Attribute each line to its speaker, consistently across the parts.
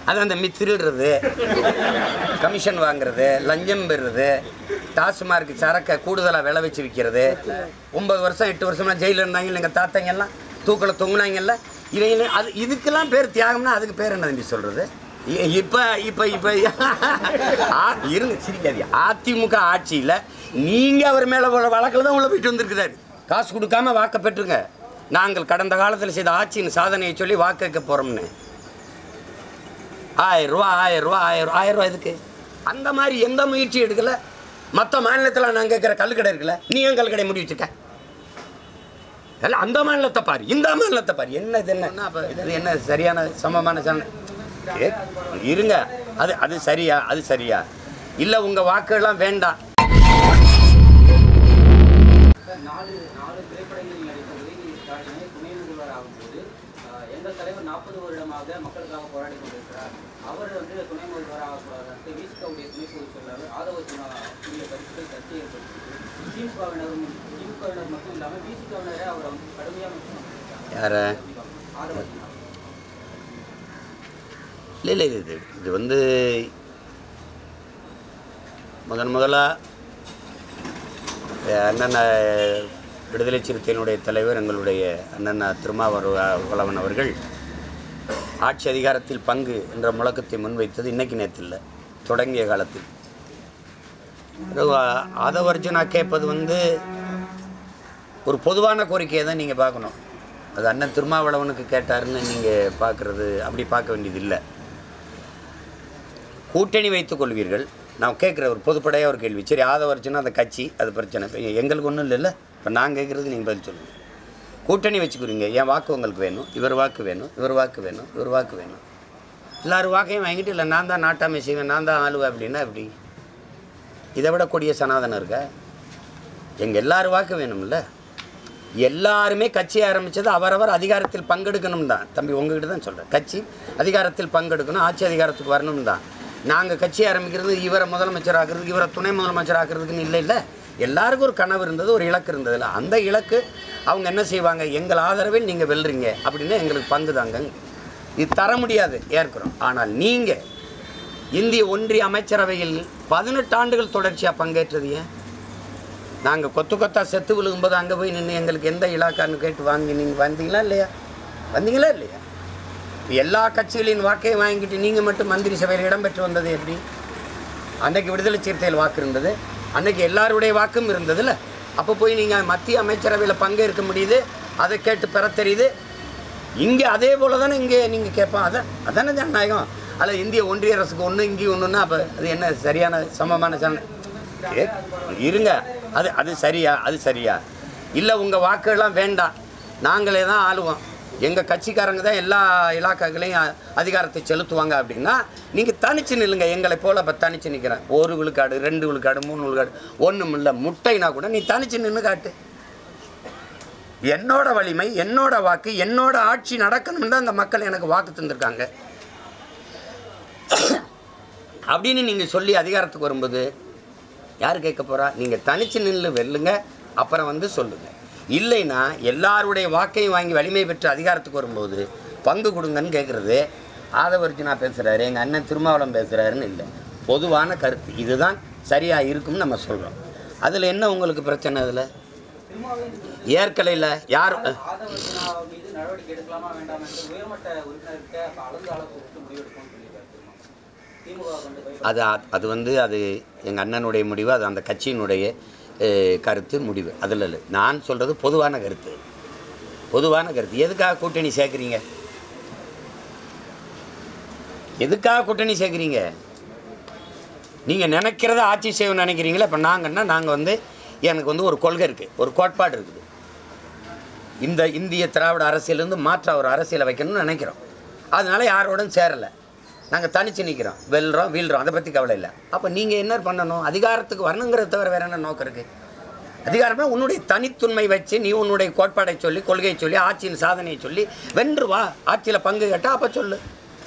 Speaker 1: அது அந்த மி திருடுறது கமிஷன் வாங்குறது லஞ்சம் பெறுறது டாஸ்மார்க் சரக்கை கூடுதலாக விளை வச்சு விற்கிறது ஒன்பது வருஷம் எட்டு வருஷம்லாம் ஜெயிலில் இருந்தாங்க எங்கள் தாத்தாங்க எல்லாம் தூக்கில் தொங்குனாங்கல்ல இவங்க அது இதுக்கெல்லாம் பேர் தியாகம்னா அதுக்கு பேர் என்ன தம்பி சொல்கிறது இப்போ இப்போ இப்போ இருங்க சிரிக்காதீங்க அதிமுக ஆட்சியில் நீங்கள் அவர் மேலே வழக்கில் தான் உள்ள போயிட்டு வந்திருக்கிறாரு காசு கொடுக்காம வாக்க பெற்றுங்க நாங்கள் கடந்த காலத்தில் செய்த ஆட்சியின் சாதனையை சொல்லி வாக்கு கேட்க போகிறோம்னு ஆயிரம் ரூபா ஆயிரம் ரூபா ஆயிரம் ரூபா ஆயிரம் ரூபா எதுக்கு அந்த மாதிரி எந்த முயற்சி எடுக்கல மற்ற மாநிலத்தில் நான் கேட்குற கல்லுக்கடை இருக்குல்ல நீ ஏன் கல்லுக்கடை முடி வச்சுக்க அல்ல அந்த மாநிலத்தை பாரு இந்த மாநிலத்தை பாரு என்ன இது என்ன அப்ப இது என்ன சரியான சமமான சன ஏ, இருங்க அது அது சரியா அது சரியா இல்லை உங்கள் வாக்குகள்லாம் வேண்டாம்
Speaker 2: நாலு நாலு திரைப்படங்களில் நடித்த உதயநிதி ஸ்டாலினை துணை முதல்வர் ஆகும்போது ஆஹ், எங்கள் தலைவர் நாற்பது வருடமாக மக்களுக்காக போராடி கொண்டிருக்கிறார் அவர் வந்து துணை முதல்வர் ஆகக்கூடாது விசிகாவுடைய துணை பொதுச் செயலாளர் ஆதவ சின்ஹா கூடிய கருத்துக்கள் சர்ச்சை ஏற்படுத்தியது திமுகவினரும் திமுகவினர் மட்டும் இல்லாமல் விசிகாவினரே அவரை வந்து கடுமையாக விமர்சனம் பண்ணியிருக்காங்க.
Speaker 1: யாரை
Speaker 2: ஆதவ சின்ஹா
Speaker 1: இல்லை இல்லை இது இது இது வந்து முதன் முதலாக அண்ணன் அஹ், விடுதலை சிறுத்தையினுடைய தலைவர் எங்களுடைய அண்ணன் திருமாவளவன் அவர்கள் ஆட்சி அதிகாரத்தில் பங்கு என்ற முழக்கத்தை முன்வைத்தது இன்னைக்கு நேற்று இல்லை தொடங்கிய காலத்தில் பிறகு ஆ- ஆதவர்ஜுனா கேட்பது வந்து ஒரு பொதுவான கோரிக்கையை தான் நீங்கள் பார்க்கணும் அது அண்ணன் திருமாவளவனுக்கு கேட்டாருன்னு நீங்கள் பார்க்குறது அப்படி பார்க்க வேண்டியது இல்லை கூட்டணி வைத்துக் கொள்வீர்கள் நான் கேட்குற ஒரு பொதுப்படையாக ஒரு கேள்வி சரி ஆதவர்ச்சுன்னா அந்த கட்சி அது பிரச்சனை இப்ப எங்களுக்கு ஒன்றும் இல்லைல்ல இப்போ நான் கேட்குறது நீங்கள் பதில் சொல்லுங்கள் கூட்டணி வச்சுக்கிறீங்க என் வாக்கு உங்களுக்கு வேணும் இவர் வாக்கு வேணும் இவர் வாக்கு வேணும் இவர் வாக்கு வேணும் எல்லாரும் வாக்கையும் வாங்கிட்டு இல்லை நான் தான் நாட்டாமை செய்வேன் நான் தான் ஆளுவேன் அப்படின்னா எப்படி இதை விட கொடிய சனாதனம் இருக்கா எங்கள் எல்லாரும் வாக்கு வேணும்ல எல்லாருமே கட்சி ஆரம்பித்தது அவரவர் அதிகாரத்தில் பங்கெடுக்கணும் தான் தம்பி உங்ககிட்ட தான் சொல்கிறேன் கட்சி அதிகாரத்தில் பங்கெடுக்கணும் ஆட்சி அதிகாரத்துக்கு வரணும் தான் நாங்கள் கட்சி ஆரம்பிக்கிறது இவரை முதலமைச்சர் ஆக்குறதுக்கு இவரை துணை முதலமைச்சர் ஆக்குறதுக்குன்னு இல்லை இல்லை எல்லாருக்கும் ஒரு கனவு இருந்தது ஒரு இலக்கு இருந்ததில்ல அந்த இலக்கு அவங்க என்ன செய்வாங்க எங்கள் ஆதரவில் நீங்கள் வெல்றீங்க அப்படின்னா எங்களுக்கு பங்கு தாங்க இது தர முடியாது ஏற்கிறோம் ஆனால் நீங்கள் இந்திய ஒன்றிய அமைச்சரவையில் பதினெட்டு ஆண்டுகள் தொடர்ச்சியாக பங்கேற்றது ஏன் நாங்கள் கொத்து கொத்தா செத்து விழுகும்போது அங்கே போய் நின்று எங்களுக்கு எந்த இலாக்கான்னு கேட்டு வாங்கி நீங்கள் வந்தீங்களா இல்லையா வந்தீங்களா இல்லையா எல்லா கட்சிகளின் வாக்கையும் வாங்கிட்டு நீங்கள் மட்டும் மந்திரி சபையில் இடம்பெற்று வந்தது எப்படி அன்னைக்கு விடுதலை சிறுத்தையில் வாக்கு இருந்தது அன்னைக்கு எல்லாருடைய வாக்கும் இருந்ததுல்ல அப்போ போய் நீங்கள் மத்திய அமைச்சரவையில் பங்கேற்க முடியுது அதை கேட்டு பெற தெரியுது இங்கே அதே போல தானே இங்கே நீங்கள் கேட்பான் அதான் அதானே ஜனநாயகம் அதில் இந்திய ஒன்றிய அரசுக்கு ஒன்று இங்கே ஒன்றுன்னா அப்போ அது என்ன சரியான சமமான ஜன ஏ, இருங்க அது அது சரியா அது சரியா இல்லை உங்கள் வாக்குகள்லாம் வேண்டாம் நாங்களே தான் ஆளுவோம் எங்கள் கட்சிக்காரங்க தான் எல்லா இலாக்காக்களையும் அ- அதிகாரத்தை செலுத்துவாங்க அப்படின்னா நீங்கள் தனிச்சு நில்லுங்க எங்களை போல் இப்போ தனிச்சு நிற்கிறேன் ஒரு விழுக்காடு ரெண்டு விழுக்காடு மூணு விழுக்காடு ஒன்றும் இல்லை முட்டைனா கூட நீ தனிச்சு நின்று காட்டு என்னோட வலிமை என்னோட வாக்கு என்னோட ஆட்சி நடக்கணும்னு தான் இந்த மக்கள் எனக்கு வாக்கு தந்திருக்காங்க அப்படின்னு நீங்கள் சொல்லி அதிகாரத்துக்கு வரும்போது யார் கேட்க போகிறா நீங்கள் தனிச்சு நின்று வெல்லுங்க அப்புறம் வந்து சொல்லுங்கள் இல்லைன்னா எல்லாருடைய வாக்கையும் வாங்கி வலிமை பெற்று அதிகாரத்துக்கு வரும்போது பங்கு கொடுங்கன்னு கேட்குறது ஆதவர்ஜுனா பேசுகிறாரு எங்கள் அண்ணன் திருமாவளம் பேசுகிறாருன்னு இல்லை பொதுவான கருத்து இதுதான் சரியாக இருக்கும்னு நம்ம சொல்கிறோம் அதில் என்ன உங்களுக்கு பிரச்சனை அதில் ஏற்கலையில் யார்
Speaker 2: ஆதவ சின்ஹா மீது நடவடிக்கை எடுக்கலாமா வேண்டாம் என்று உயர்மட்ட உறுப்பினர்கிட்ட கலந்து ஆலோசித்து முடிவெடுப்போம்னு சொல்லியிருக்காரு திருமாவளவன். திமுக கொண்டு போய்
Speaker 1: அது அது வந்து அது எங்கள் அண்ணனுடைய முடிவு அது அந்த கட்சியினுடைய அஹ், கருத்து முடிவு அதில் இல்லை நான் சொல்கிறது பொதுவான கருத்து பொதுவான கருத்து எதுக்காக கூட்டணி சேர்க்குறீங்க எதுக்காக கூட்டணி சேர்க்குறீங்க நீங்கள் நினைக்கிறத ஆட்சி செய்யணும்னு நினைக்கிறீங்களா இப்போ நாங்கன்னா நாங்கள் வந்து எனக்கு வந்து ஒரு கொள்கை இருக்குது ஒரு கோட்பாடு இருக்குது இந்த இந்திய திராவிட அரசியலேருந்து மாற்ற ஒரு அரசியலை வைக்கணும்னு நினைக்கிறோம் அதனால யாரோடும் சேரலை நாங்கள் தனிச்சு நிற்கிறோம் வெல்றோம் வீழ்றோம் அதை பற்றி கவலை இல்லை அப்போ நீங்கள் என்ன பண்ணணும் அதிகாரத்துக்கு வரணுங்கிறத தவிர வேற என்ன நோக்கம் இருக்குது அதிகாரம்னா உன்னுடைய தனித்துண்மை வச்சு நீ உன்னுடைய கோட்பாடை சொல்லி கொள்கையை சொல்லி ஆட்சியின் சாதனையை சொல்லி வென்று வா ஆட்சியில் பங்கு கேட்டால் அப்போ சொல்லு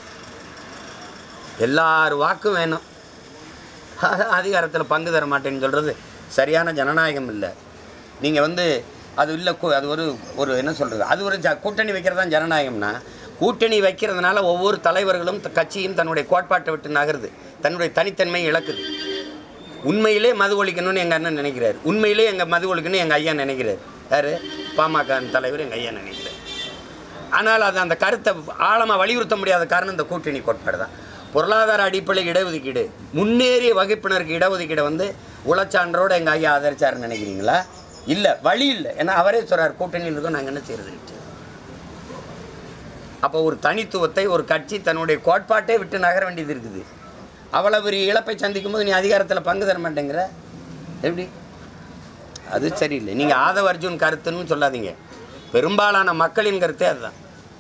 Speaker 1: எல்லார் வாக்கும் வேணும் அதிகாரத்தில் பங்கு தர மாட்டேன்னு சொல்கிறது சரியான ஜனநாயகம் இல்லை நீங்கள் வந்து அது இல்லை கு- அது ஒரு ஒரு என்ன சொல்கிறது அது ஒரு ஜ கூட்டணி வைக்கிறது தான் ஜனநாயகம்னா கூட்டணி வைக்கிறதுனால ஒவ்வொரு தலைவர்களும் த- கட்சியும் தன்னுடைய கோட்பாட்டை விட்டு நகருது தன்னுடைய தனித்தன்மை இழக்குது உண்மையிலே மது ஒழிக்கணும்னு எங்கள் அண்ணன் நினைக்கிறார் உண்மையிலே எங்கள் மது ஒழிக்கணும்னு எங்கள் ஐயா நினைக்கிறார் யார் பாமக தலைவர் எங்கள் ஐயா நினைக்கிறார் ஆனால் அது அந்த கருத்தை ஆழமாக வலியுறுத்த முடியாத காரணம் இந்த கூட்டணி கோட்பாடு தான் பொருளாதார அடிப்படையில் இடஒதுக்கீடு முன்னேறிய வகுப்பினருக்கு இடஒதுக்கீடை வந்து உளச்சான்றோடு எங்கள் ஐயா ஆதரிச்சாருன்னு நினைக்கிறீங்களா இல்லை வழி இல்லை ஏன்னா அவரே சொல்கிறார் கூட்டணியில் இருக்கோம் நாங்கள் என்ன செய்யறது அப்போ ஒரு தனித்துவத்தை ஒரு கட்சி தன்னுடைய கோட்பாட்டே விட்டு நகர வேண்டியது இருக்குது அவ்வளோ பெரிய இழப்பை சந்திக்கும் போது நீ அதிகாரத்தில் பங்கு தர மாட்டேங்கிற எப்படி அது சரியில்லை நீங்கள் ஆதவ அர்ஜுன் கருத்துன்னு சொல்லாதீங்க பெரும்பாலான மக்களின் கருத்தே அதுதான்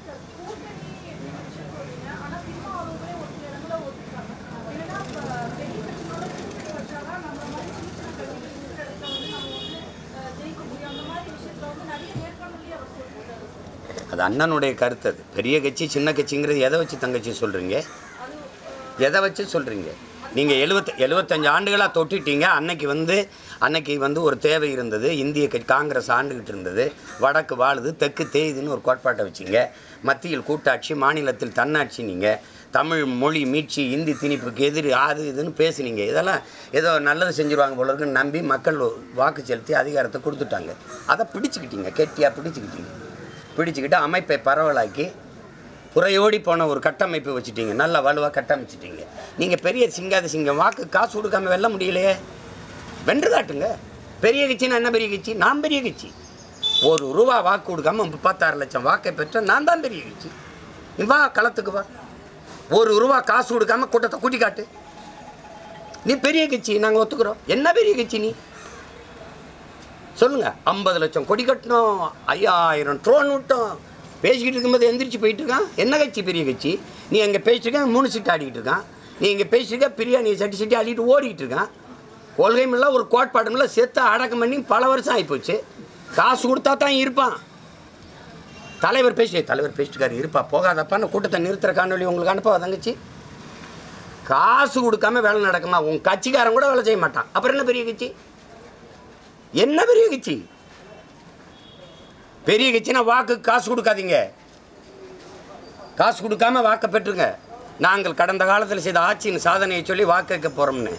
Speaker 1: அது அண்ணனுடைய கருத்து அது பெரிய கட்சி சின்ன கட்சிங்கிறது எதை வச்சு தங்கச்சி சொல்கிறீங்க எதை வச்சு சொல்கிறீங்க நீங்கள் எழுபத்த எழுபத்தஞ்சு ஆண்டுகளாக தொட்டுட்டீங்க அன்னைக்கு வந்து அன்னைக்கு வந்து ஒரு தேவை இருந்தது இந்திய கட்சி காங்கிரஸ் ஆண்டுகிட்டு இருந்தது வடக்கு வாழுது தெற்கு தேயுதுன்னு ஒரு கோட்பாட்டை வச்சிங்க மத்தியில் கூட்டாட்சி மாநிலத்தில் தன்னாட்சி நீங்கள் தமிழ் மொழி மீட்சி இந்தி திணிப்புக்கு எதிரி அது இதுன்னு பேசுனீங்க இதெல்லாம் ஏதோ நல்லது செஞ்சுருவாங்க போல இருக்குன்னு நம்பி மக்கள் வாக்கு செலுத்தி அதிகாரத்தை கொடுத்துட்டாங்க அதை பிடிச்சிக்கிட்டீங்க கெட்டியாக பிடிச்சிக்கிட்டீங்க பிடிச்சிக்கிட்டு அமைப்பை பரவலாக்கி புறையோடி போன ஒரு கட்டமைப்பு வச்சுட்டீங்க நல்ல வலுவாக கட்டமைச்சிட்டீங்க நீங்கள் பெரிய சிங்காத சிங்கம் வாக்கு காசு கொடுக்காம வெல்ல முடியலையே வென்று காட்டுங்க பெரிய கட்சின்னா என்ன பெரிய கட்சி நான் பெரிய கட்சி ஒரு ரூபா வாக்கு கொடுக்காம முப்பத்தாறு லட்சம் வாக்கை பெற்ற நான் தான் பெரிய கட்சி நீ வா களத்துக்கு வா ஒரு ரூபா காசு கொடுக்காம கூட்டத்தை கூட்டி காட்டு நீ பெரிய கட்சி நாங்கள் ஒத்துக்கிறோம் என்ன பெரிய கட்சி நீ சொல்லுங்க ஐம்பது லட்சம் கொடி கட்டணும் ஐயாயிரம் ட்ரோன் விட்டோம் பேசிக்கிட்டு இருக்கும்போது எந்திரிச்சு போயிட்டு இருக்கான் என்ன கட்சி பெரிய கட்சி நீ எங்கே பேசிட்டு மூணு சீட்டு ஆடிக்கிட்டு இருக்கான் நீ இங்கே பேசிட்டு பிரியாணி சட்டி சட்டி ஆடிட்டு ஓடிக்கிட்டு இருக்கான் கொள்கையும் இல்லை ஒரு கோட்பாடும் இல்லை செத்து அடக்கம் பண்ணி பல வருஷம் ஆகிப்போச்சு காசு கொடுத்தா தான் இருப்பான் தலைவர் பேசி தலைவர் பேசிட்டுக்காரு இருப்பா போகாதப்பான்னு கூட்டத்தை நிறுத்துற காணொலி உங்களுக்கு அனுப்பவா தங்கச்சி காசு கொடுக்காம வேலை நடக்குமா உன் கட்சிக்காரன் கூட வேலை செய்ய மாட்டான் அப்புறம் என்ன பெரிய கட்சி என்ன பெரிய கட்சி பெரிய கட்சினா வாக்கு காசு கொடுக்காதீங்க காசு கொடுக்காம வாக்கை பெற்றுங்க நாங்கள் கடந்த காலத்தில் செய்த ஆட்சியின் சாதனையை சொல்லி வாக்கு வைக்க போகிறோம்னு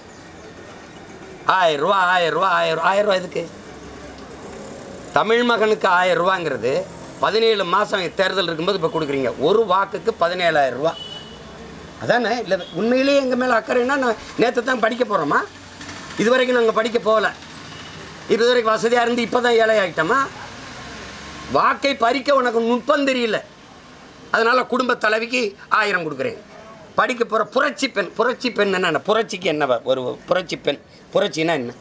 Speaker 1: ஆயிரம் ரூபா ஆயிரம் ரூபா ஆயிரம் ரூபா ஆயிரம் ரூபா எதுக்கு தமிழ் மகனுக்கு ஆயிரம் ரூபாங்கிறது பதினேழு மாதம் தேர்தல் இருக்கும்போது இப்போ கொடுக்குறீங்க ஒரு வாக்குக்கு பதினேழாயிரம் ரூபா அதானே இல்லை உண்மையிலேயே எங்கள் மேலே அக்கறைன்னா நான் நேற்று தான் படிக்க போகிறோமா இது வரைக்கும் நாங்கள் படிக்க போகல இது வரைக்கும் வசதியாக இருந்து இப்போ தான் ஏழை ஆகிட்டோமா வாக்கை பறிக்க உனக்கு நுட்பம் தெரியல அதனால் குடும்ப தலைவிக்கு ஆயிரம் கொடுக்குறேன் படிக்க போகிற புரட்சி பெண் புரட்சி பெண் என்ன புரட்சிக்கு என்ன வ- ஒரு புரட்சி பெண் புரட்சினா என்ன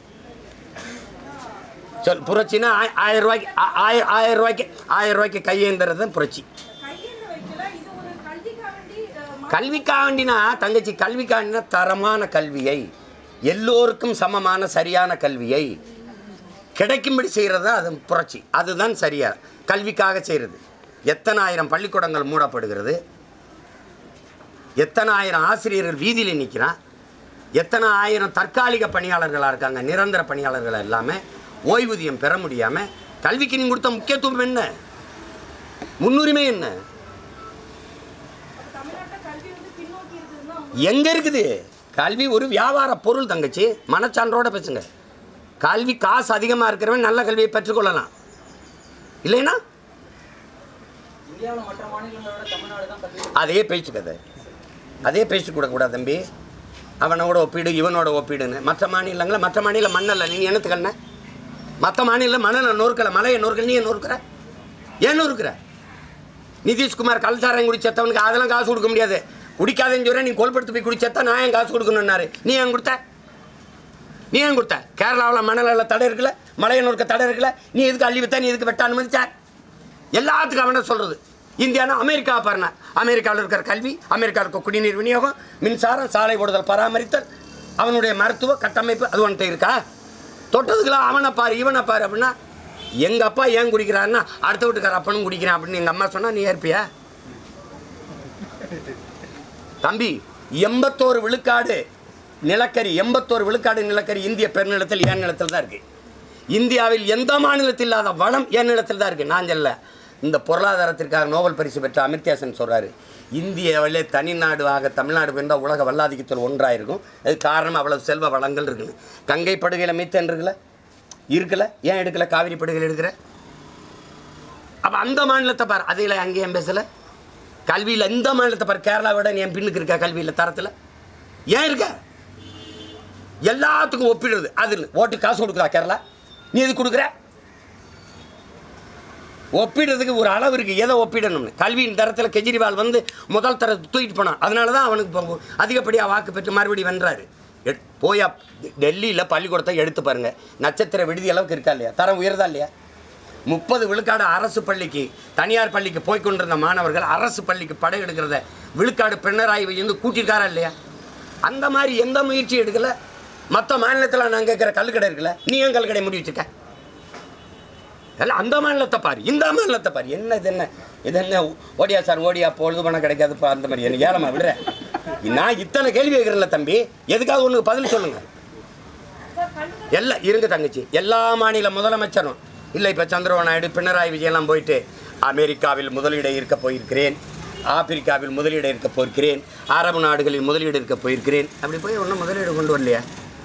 Speaker 1: சொல் புரட்சினா ஆய- ஆயிரம் ரூபாய்க்கு ஆ- ஆய- ஆயிரம் ரூபாய்க்கு ஆயிரம் ரூபாய்க்கு கையேந்துறது தான் புரட்சி
Speaker 3: கையெழுந்து வைக்கல இது ஒரு கல்விக்காக வேண்டி அஹ், ம-
Speaker 1: கல்விக்காண்டினா தங்கச்சி கல்விக்காண்டினா தரமான கல்வியை எல்லோருக்கும் சமமான சரியான கல்வியை கிடைக்கும்படி செய்கிறது தான் அது புரட்சி அதுதான் சரியா கல்விக்காக செய்கிறது எத்தனை ஆயிரம் பள்ளிக்கூடங்கள் மூடப்படுகிறது எத்தனை ஆயிரம் ஆசிரியர்கள் வீதியில் நிற்கிறான் எத்தனை ஆயிரம் தற்காலிக பணியாளர்களாக இருக்காங்க நிரந்தர பணியாளர்கள் இல்லாமல் ஓய்வூதியம் பெற முடியாமல் கல்விக்கு நீ கொடுத்த முக்கியத்துவம் என்ன முன்னுரிமை என்ன
Speaker 3: தமிழ்நாட்டுல கல்வி வந்து பின்னோக்கி இருக்குதுன்னு தான் அவங்க
Speaker 1: எங்கே இருக்குது கல்வி ஒரு வியாபார பொருள் தங்கச்சி மனச்சான்றோட பேசுங்க கல்வி காசு அதிகமாக இருக்கிறவன் நல்ல கல்வியை பெற்றுக்கொள்ளலாம் இல்லைன்னா
Speaker 2: இந்தியாவில் மற்ற மாநிலங்களை விட தமிழ்நாடு தான் கல்வி
Speaker 1: அதே பேச்சு கதை அதே பேச்சு கூடக்கூடாது தம்பி அவனோட ஒப்பீடு இவனோட ஒப்பீடுன்னு மற்ற மாநிலங்களில் மற்ற மாநில மண்ணல்ல நீ என்னத்துக்கண்ண மற்ற மாநிலம் மணலை நொறுக்கலை மலையை நொறுக்கல நீ ஏன் நொறுக்கிற ஏன் நொறுக்கிற நிதிஷ்குமார் கல்சாரம் குடிச்சத்தவனுக்கு அதெல்லாம் காசு கொடுக்க முடியாது குடிக்காதேன்னு சொல்ற நீ கொல்படுத்து போய் குடிச்சத்தா நான் ஏன் காசு கொடுக்கணுன்னாரு நீ ஏன் கொடுத்த நீ ஏன் கொடுத்த கேரளாவில் மணலில் தடை இருக்குல்ல மலையை நொறுக்க தடை இருக்குல்ல நீ எதுக்கு அள்ளி வித்தா நீ எதுக்கு வெட்ட அனுமதிச்ச எல்லாத்துக்கும் அவனை சொல்கிறது இந்தியானா அமெரிக்கா பாருங்க அமெரிக்காவில் இருக்கிற கல்வி அமெரிக்காவில் இருக்க குடிநீர் விநியோகம் மின்சாரம் சாலை ஓடுதல் பராமரித்தல் அவனுடைய மருத்துவ கட்டமைப்பு அது உன்கிட்ட இருக்கா தொட்டதுக்கெல்லாம் அவனை பாரு இவனை பாரு அப்படின்னா எங்கள் அப்பா ஏன் குடிக்கிறாருன்னா அடுத்த வீட்டுக்கார அப்பனும் குடிக்கிறான் அப்படின்னு எங்கள் அம்மா சொன்னால் நீ ஏற்பியா தம்பி எண்பத்தோரு விழுக்காடு நிலக்கரி எண்பத்தோரு விழுக்காடு நிலக்கரி இந்திய பெருநிலத்தில் என் நிலத்தில் தான் இருக்குது இந்தியாவில் எந்த மாநிலத்தில் இல்லாத வளம் என் நிலத்தில் தான் இருக்குது நான் சொல்ல இந்த பொருளாதாரத்திற்காக நோபல் பரிசு பெற்ற அமிர்தியாசன் சொல்கிறாரு இந்தியாவிலே தனிநாடுவாக தமிழ்நாடு வென்றால் உலக வல்லாதிக்கத்தில் ஒன்றாக இருக்கும் அது காரணம் அவ்வளவு செல்வ வளங்கள் இருக்குன்னு கங்கை படுகையில் மீத்தன் இருக்குல்ல இருக்குல்ல ஏன் எடுக்கல காவிரி படுகையில் எடுக்கிற அப்போ அந்த மாநிலத்தை பார் அதில் அங்கேயும் பேசலை கல்வியில் இந்த மாநிலத்தை பார் கேரளாவோட என் பின்னுக்கு இருக்கா கல்வியில் தரத்தில் ஏன் இருக்க எல்லாத்துக்கும் ஒப்பிடுறது அது இல்லை. ஓட்டு காசு கொடுக்குறா கேரளா நீ எது கொடுக்குற ஒப்பிடுறதுக்கு ஒரு அளவு இருக்குது எதை ஒப்பிடணும்னு கல்வியின் தரத்தில் கெஜ்ரிவால் வந்து முதல் தர தூக்கிட்டு போனான் அதனால தான் அவனுக்கு இப்போ அதிகப்படியாக வாக்கு பெற்று மறுபடியும் வென்றாரு எட்- போயா டெல்லியில் பள்ளிக்கூடத்தை எடுத்து பாருங்க நட்சத்திர விடுதி அளவுக்கு இருக்கா இல்லையா தரம் உயர்தா இல்லையா முப்பது விழுக்காடு அரசு பள்ளிக்கு தனியார் பள்ளிக்கு போய் கொண்டிருந்த மாணவர்கள் அரசு பள்ளிக்கு படை எடுக்கிறத விழுக்காடு பினராயி வந்து கூட்டியிருக்காரா இல்லையா அந்த மாதிரி எந்த முயற்சியும் எடுக்கல மற்ற மாநிலத்தில் நான் கேட்குற கல்லுக்கடை இருக்குல்ல நீ ஏன் கல்லுக்கடை முடி வச்சிருக்க எல்லாம் அந்த மாநிலத்தை பாரு இந்த மாநிலத்தை பாரு என்ன இது என்ன இது என்ன ஓடியா சார் ஓடியா பொழுது பணம் கிடைக்காதுப்பா அந்த மாதிரி என்ன ஏலமா விடுற நான் இத்தனை கேள்வி கேட்குறேன்ல தம்பி எதுக்காக ஒன்று பதில் சொல்லுங்க
Speaker 3: சார் கல்லுக்கடை
Speaker 1: எல்லாம் இருங்க தங்கச்சி எல்லா மாநில முதலமைச்சரும் இல்லை இப்போ சந்திரபாபு நாயுடு பினராயி விஜயெல்லாம் போயிட்டு அமெரிக்காவில் முதலீடை இருக்க போயிருக்கிறேன் ஆப்பிரிக்காவில் முதலீடு இருக்க போயிருக்கிறேன் அரபு நாடுகளில் முதலீடு இருக்க போயிருக்கிறேன் அப்படி போய் ஒன்றும் முதலீடு கொண்டு வரலையா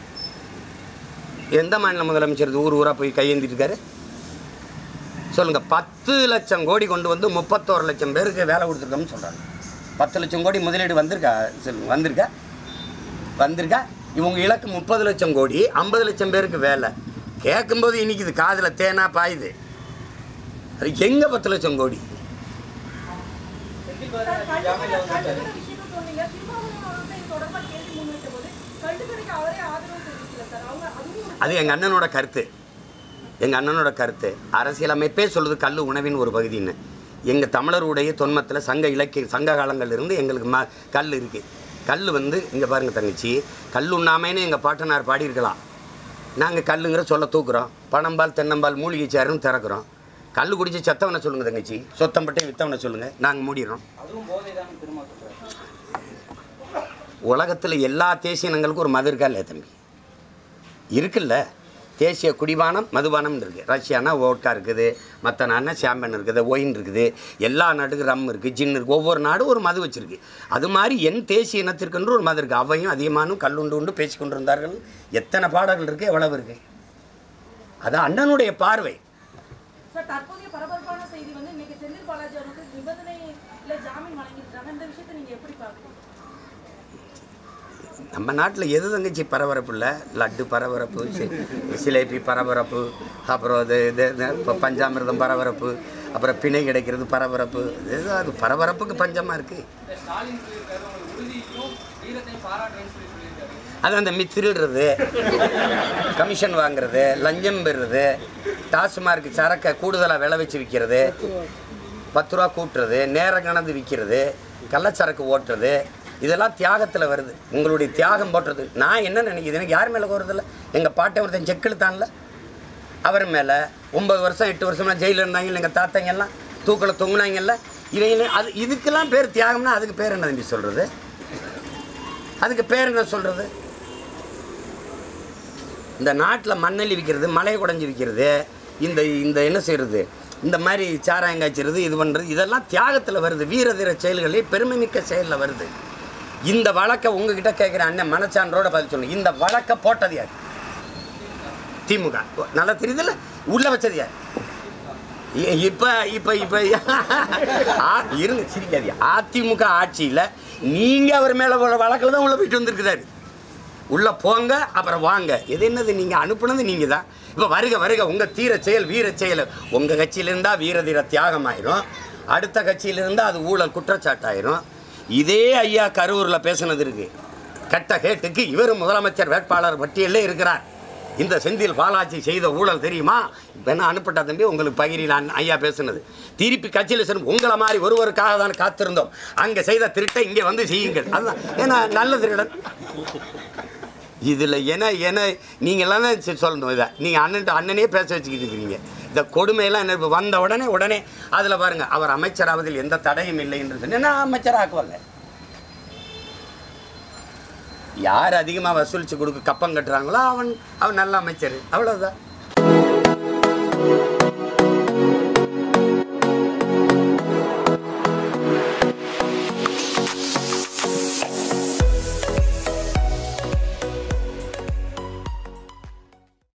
Speaker 1: எந்த மாநில முதலமைச்சர் இது ஊர் ஊராக போய் கையேந்திட்டு இருக்காரு சொல்லுங்க பத்து லட்சம் கோடி கொண்டு வந்து முப்பத்தோரு லட்சம் பேருக்கு வேலை கொடுத்துருக்கோம்னு சொல்கிறாங்க பத்து லட்சம் கோடி முதலீடு வந்திருக்கா சொல்லுங்க வந்திருக்கா வந்திருக்கா இவங்க இலக்கு முப்பது லட்சம் கோடி ஐம்பது லட்சம் பேருக்கு வேலை கேட்கும்போது இன்னைக்கு இது காதில் தேனா பாயுது அது எங்கே பத்து லட்சம் கோடி
Speaker 2: செந்தில்
Speaker 3: சார்,
Speaker 2: பாலாஜி ஜாமீன்ல
Speaker 3: கல்லுக்கடை
Speaker 2: வந்து
Speaker 3: கல்லுக்கடை விஷயத்தை சொன்னீங்க. திருமாவளவன் அவர்கள் இது தொடர்பா கேள்வி முன்வைத்த போது, கல்லுக்கடைக்கு அவரே ஆதரவு தெரிவிக்கல சார். அவங்க அதுவும் ஒரு
Speaker 1: அது எங்கள் அண்ணனோட கருத்து எங்கள் அண்ணனோட கருத்து அரசியலமைப்பே சொல்லுது கல் உணவின் ஒரு பகுதின்னு எங்கள் தமிழருடைய தொன்மத்தில் சங்க இலக்கிய சங்க காலங்கள்ல இருந்து எங்களுக்கு ம கல் இருக்குது கல் வந்து இங்கே பாருங்கள் தங்கச்சி கல் உண்ணாமைன்னு எங்கள் பாட்டனார் பாடியிருக்கலாம் நாங்கள் கல்லுங்கிற சொல்ல தூக்குறோம் பணம்பால் தென்னம்பால் மூலிகை சேருன்னு திறக்கிறோம் கல் குடிச்சு செத்தவனை சொல்லுங்கள் தங்கச்சி சொத்தம்பட்டே வித்தவனை சொல்லுங்கள் நாங்கள் மூடிடுறோம்
Speaker 2: அதுவும் போதை தான் திரும்ப சொல்றாரு
Speaker 1: உலகத்தில் எல்லா தேசிய இனங்களுக்கும் ஒரு மது இருக்கா இல்லையா தம்பி இருக்குல்ல தேசிய குடிபானம் மதுபானம் இருக்குது ரஷ்யானா ஓட்கா இருக்குது மற்ற நாடுனா சாம்பன் இருக்குது ஒயின் இருக்குது எல்லா நாட்டுக்கும் ரம் இருக்குது ஜின் இருக்குது ஒவ்வொரு நாடும் ஒரு மது வச்சுருக்கு அது மாதிரி என் தேசிய இனத்திற்கென்று ஒரு மது இருக்குது அவையும் அதிகமானும் கல்லுண்டு உண்டு பேசி கொண்டிருந்தார்கள் எத்தனை பாடல்கள் இருக்குது எவ்வளவு இருக்குது அது அண்ணனுடைய பார்வை
Speaker 3: சார், தற்போதைய பரபரப்பான செய்தி வந்து இன்னைக்கு செந்தில் பாலாஜி அவர்களுக்கு நிபந்தனையில ஜாமீன் வழங்கியிருக்காங்க இந்த விஷயத்தை நீங்க எப்படி பாக்குறீங்க
Speaker 1: நம்ம நாட்டில் எது தங்கச்சி பரபரப்பு இல்லை லட்டு பரபரப்பு சி- சிலேபி பரபரப்பு அப்புறம் இது இது இது இப்போ பஞ்சாமிர்தம் பரபரப்பு அப்புறம் பிணை கிடைக்கிறது பரபரப்பு இது அது பரபரப்புக்கு பஞ்சமாக இருக்குது
Speaker 2: ஸ்டாலின் சொல்லியிருக்காரு உங்களுக்கு உறுதியும் வீரத்தையும் பாராட்டுறேன்னு சொல்லி சொல்லியிருக்காரு
Speaker 1: அது அந்த மி திருடுறது கமிஷன் வாங்குறது லஞ்சம் பெறுறது டாஸ்மார்க் சரக்கை கூடுதலாக விலை வச்சு விற்கிறது பத்து ரூபா கூட்டுறது நேரம் கணந்து விற்கிறது கள்ளச்சரக்கு ஓட்டுறது இதெல்லாம் தியாகத்தில் வருது உங்களுடைய தியாகம் போட்டுறது நான் என்ன நினைக்கிறேன் எனக்கு யார் மேலே கோருதில்ல எங்கள் பாட்டை ஒருத்தன் செக்கெழுத்தான்ல அவர் மேலே ஒன்பது வருஷம் எட்டு வருஷம்லாம் ஜெயிலில் இருந்தாங்க எங்கள் தாத்தாங்க எல்லாம் தூக்கில் தொங்குனாங்கல்ல இவங்க அது இதுக்கெல்லாம் பேர் தியாகம்னா அதுக்கு பேர் என்ன தம்பி சொல்கிறது அதுக்கு பேர் என்ன சொல்கிறது இந்த நாட்டில் மண்ணெல்லி விற்கிறது மலையை குடஞ்சி விற்கிறது இந்த இந்த என்ன செய்கிறது இந்த மாதிரி சாராயம் காய்ச்சிறது இது பண்ணுறது இதெல்லாம் தியாகத்தில் வருது வீரதீர செயல்களே பெருமை மிக்க செயலில் வருது இந்த வழக்கை உங்ககிட்ட கேட்குற அண்ணன் மனச்சான்றோட பதில் சொல்லுங்க இந்த வழக்கை போட்டது யார் திமுக நல்லா தெரியுதுல்ல உள்ள வச்சது யார் இ- இப்ப இப்ப இப்ப ஆ- இருங்க சிரிக்காதீங்க அதிமுக ஆட்சியில் நீங்க அவர் மேல உள்ள வழக்கில் தான் உள்ள போயிட்டு வந்திருக்கிறாரு உள்ள போங்க அப்புறம் வாங்க எது என்னது நீங்க அனுப்புனது நீங்க தான் இப்போ வருக வருக உங்க தீர செயல் வீர செயல் உங்க கட்சியில இருந்தா வீர தீர தியாகம் ஆயிரும் அடுத்த கட்சியில இருந்தா அது ஊழல் குற்றச்சாட்டாயிரும் இதே ஐயா கரூர்ல பேசுனது இருக்கு கட்ட கேட்டுக்கு இவர் முதலமைச்சர் வேட்பாளர் பட்டியலே இருக்கிறார் இந்த செந்தில் பாலாஜி செய்த ஊழல் தெரியுமா இப்போ என்ன அனுப்பிட்டா தம்பி உங்களுக்கு பகிரில் அண்ணன் ஐயா பேசுனது திருப்பி கட்சியில் சென்று உங்களை மாதிரி ஒருவருக்காக தான் காத்திருந்தோம் அங்கே செய்த திருட்டை இங்கே வந்து செய்யுங்கள் அதுதான் ஏன்னா நல்ல திருடன் இதில் என்ன என்ன நீங்கள்லாம் தான் சரி சொல்லணும் இதை நீங்கள் அண்ணன் அண்ணனே பேச வச்சுக்கிட்டு இருக்கிறீங்க இந்த கொடுமையெல்லாம் என்ன இப்போ வந்த உடனே உடனே அதில் பாருங்கள் அவர் அமைச்சராவதில் எந்த தடையும் இல்லை என்று சொல்லி நான் அமைச்சராக்குவல்ல யார் அதிகமாக வசூலித்து கொடுக்க கப்பம் கட்டுறாங்களோ அவன் அவன் நல்ல அமைச்சர் அவ்வளோதான்